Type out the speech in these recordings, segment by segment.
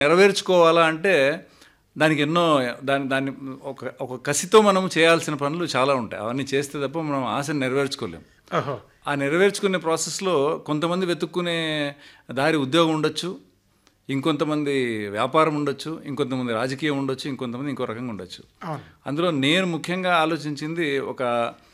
నెరవేర్చుకోవాలా అంటే దానికి ఎన్నో దాని దాన్ని ఒక ఒక కసితో మనం చేయాల్సిన పనులు చాలా ఉంటాయి అవన్నీ చేస్తే తప్ప మనం ఆశను నెరవేర్చుకోలేం ఓహో ఆ నెరవేర్చుకునే ప్రాసెస్లో కొంతమంది వెతుక్కునే దారి ఉద్యోగం ఉండొచ్చు ఇంకొంతమంది వ్యాపారం ఉండొచ్చు ఇంకొంతమంది రాజకీయం ఉండొచ్చు ఇంకొంతమంది ఇంకో రకంగా ఉండొచ్చు అవును అందులో నేను ముఖ్యంగా ఆలోచించింది ఒక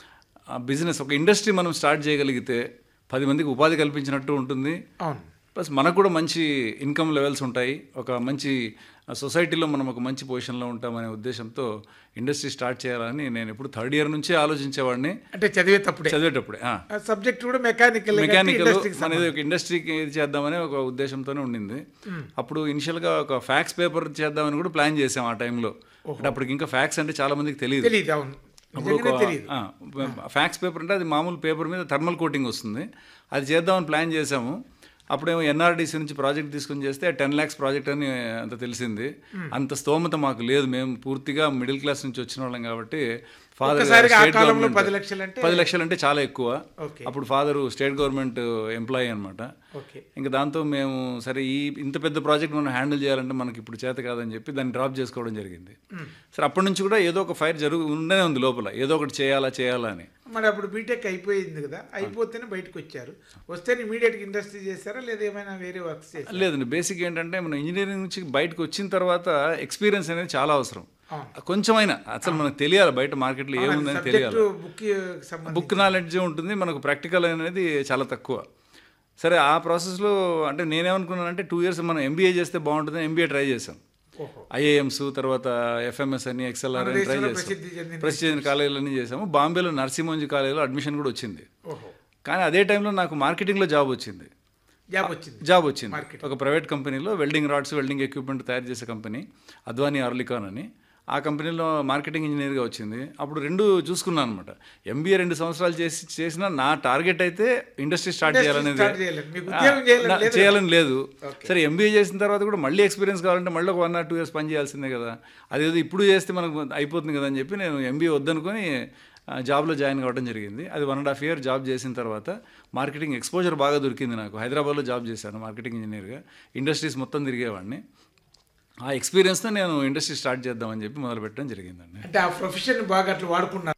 బిజినెస్ ఒక ఇండస్ట్రీ మనం స్టార్ట్ చేయగలిగితే పది మందికి ఉపాధి కల్పించినట్టు ఉంటుంది అవును ప్లస్ మనకు కూడా మంచి ఇన్కమ్ లెవెల్స్ ఉంటాయి ఒక మంచి సొసైటీలో మనం ఒక మంచి పొజిషన్లో ఉంటామనే ఉద్దేశంతో ఇండస్ట్రీ స్టార్ట్ చేయాలని నేను ఎప్పుడు థర్డ్ ఇయర్ నుంచే ఆలోచించేవాడిని అంటే చదివేటప్పుడే చదివేటప్పుడే ఆ. సబ్జెక్ట్ కూడా మెకానికల్ మెకానికల్ అనేది ఒక ఇండస్ట్రీకి ఇది చేద్దామని ఒక ఉద్దేశంతోనే ఉండింది అప్పుడు ఇనిషియల్గా ఒక ఫ్యాక్స్ పేపర్ చేద్దామని కూడా ప్లాన్ చేసాం ఆ టైంలో అంటే అప్పటికి ఇంకా ఫ్యాక్స్ అంటే చాలా మందికి తెలియదు తెలియదు అవును అప్పుడు నిజంగానే ఒక తెలియదు ఫ్యాక్స్ పేపర్ అంటే అది మామూలు పేపర్ మీద థర్మల్ కోటింగ్ వస్తుంది అది చేద్దామని ప్లాన్ చేసాము అప్పుడేమో ఎన్ఆర్డీసీ నుంచి ప్రాజెక్ట్ తీసుకుని చేస్తే టెన్ ల్యాక్స్ ప్రాజెక్ట్ అని అంత తెలిసింది అంత స్తోమత మాకు లేదు మేము పూర్తిగా మిడిల్ క్లాస్ నుంచి వచ్చిన వాళ్ళం కాబట్టి ఫాదర్ ఒక్కసారిగా ఆ కాలంలో పది లక్షలు అంటే పది లక్షలు అంటే చాలా ఎక్కువ ఓకే అప్పుడు ఫాదరు స్టేట్ గవర్నమెంట్ ఎంప్లాయీ అనమాట ఓకే ఇంకా దాంతో మేము సరే ఈ ఇంత పెద్ద ప్రాజెక్ట్ మనం హ్యాండిల్ చేయాలంటే మనకి ఇప్పుడు చేత కాదని చెప్పి దాన్ని డ్రాప్ చేసుకోవడం జరిగింది సరే అప్పటి నుంచి కూడా ఏదో ఒక ఫైర్ జరుగు ఉండనే ఉంది లోపల ఏదో ఒకటి చేయాలా చేయాలా అని మరి అప్పుడు బీటెక్ అయిపోయింది కదా అయిపోతేనే బయటకు వచ్చారు వస్తేనే ఇమీడియట్గా ఇండస్ట్రీ చేశారా లేదా ఏమైనా వేరే వర్క్స్ చేశారా లేదండి బేసిక్ ఏంటంటే మనం ఇంజనీరింగ్ నుంచి బయటకు వచ్చిన తర్వాత ఎక్స్పీరియన్స్ అనేది చాలా అవసరం అవును. కొంచెమైనా అసలు మనకు తెలియాలి బయట మార్కెట్లో ఏముందని తెలియాలి సబ్జెక్టు బుక్ సంబంధించి బుక్ నాలెడ్జ్ ఉంటుంది మనకు ప్రాక్టికల్ అనేది చాలా తక్కువ సరే ఆ ప్రాసెస్లో అంటే నేనేమనుకున్నానంటే టూ ఇయర్స్ మనం ఎంబీఏ చేస్తే బాగుంటుంది ఎంబీఏ ట్రై చేసాం ఓహో ఐఏఎంస్ తర్వాత ఎఫ్ఎంఎస్ అని ఎక్స్ఎల్ఆర్ అని ట్రై దేశంలో చేసాం ప్రసిద్ధి చెందిన ప్రసిద్ధి చెందిన కాలేజీలన్నీ చేసాము బాంబేలో నర్సింహంజి కాలేజీలో అడ్మిషన్ కూడా వచ్చింది ఓహో కానీ అదే టైంలో నాకు మార్కెటింగ్లో జాబ్ వచ్చింది జాబ్ వచ్చింది జాబ్ వచ్చింది Marketing. ఒక ప్రైవేట్ కంపెనీలో వెల్డింగ్ రాడ్స్ వెల్డింగ్ ఎక్విప్మెంట్ తయారు చేసే కంపెనీ అద్వానీ ఆర్లికాన్ అని ఆ కంపెనీలో మార్కెటింగ్ ఇంజనీర్గా వచ్చింది అప్పుడు రెండు చూసుకున్నాను అనమాట ఎంబీఏ రెండు సంవత్సరాలు చేసి చేసిన నా టార్గెట్ అయితే ఇండస్ట్రీ స్టార్ట్ Industry చేయాలనేది start చేయాలని. మీకు ఆ, ఉద్యోగం చేయాలని నా- లేదు చేయాలని లేదు Okay. సరే ఎంబీఏ చేసిన తర్వాత కూడా మళ్ళీ ఎక్స్పీరియన్స్ కావాలంటే మళ్ళీ ఒక వన్ ఆర్ టూ ఇయర్స్ పని చేయాల్సిందే కదా అదేదో ఇప్పుడు చేస్తే మనకు అయిపోతుంది కదా అని చెప్పి నేను ఎంబీఏ వద్దనుకొని ఆ, జాబ్లో జాయిన్ కావడం జరిగింది అది one and half year job చేసిన తర్వాత మార్కెటింగ్ ఎక్స్పోజర్ బాగా దొరికింది నాకు హైదరాబాద్లో జాబ్ చేశాను మార్కెటింగ్ ఇంజనీర్గా ఇండస్ట్రీస్ మొత్తం తిరిగేవాడిని ఆ ఎక్స్పీరియన్స్తో నేను ఇండస్ట్రీ స్టార్ట్ చేద్దామని చెప్పి మొదలు పెట్టడం జరిగిందండి అంటే ఆ ప్రొఫెషన్ బాగా అట్లా వాడుకున్నారు